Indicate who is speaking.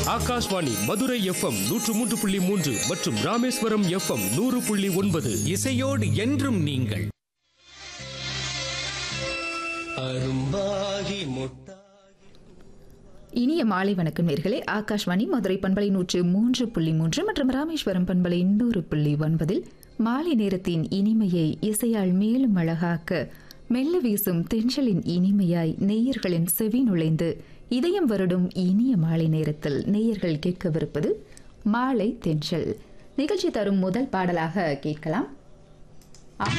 Speaker 1: Akashvani Madurai FM நூற்று மூன்று புள்ளி மூன்று மற்றும் ராமேஸ்வரம் எஃப்எம் நூறு புள்ளி ஒன்பது
Speaker 2: இசையோடு என்றும் நீங்கள்
Speaker 3: அரும்பாகி முட்டா
Speaker 4: இனிய மாலை வணக்கம் நேர்களே ஆகாஷ்வாணி மதுரை பண்பலை நூற்று மூன்று புள்ளி மூன்று மற்றும் ராமேஸ்வரம் பண்பலை நூறு புள்ளி ஒன்பதில் மாலை நேரத்தின் இனிமையை இசையால் மேலும் அழகாக்க மெல்ல வீசும் தென்றலின் இனிமையாய் நேயர்களின் செவி நுழைந்து இதயம் வருடும் இனிய மாலை நேரத்தில் நேயர்கள் கேட்கவிருப்பது மாலை தென்றல் நிகழ்ச்சி தரும் முதல் பாடலாக கேட்கலாம்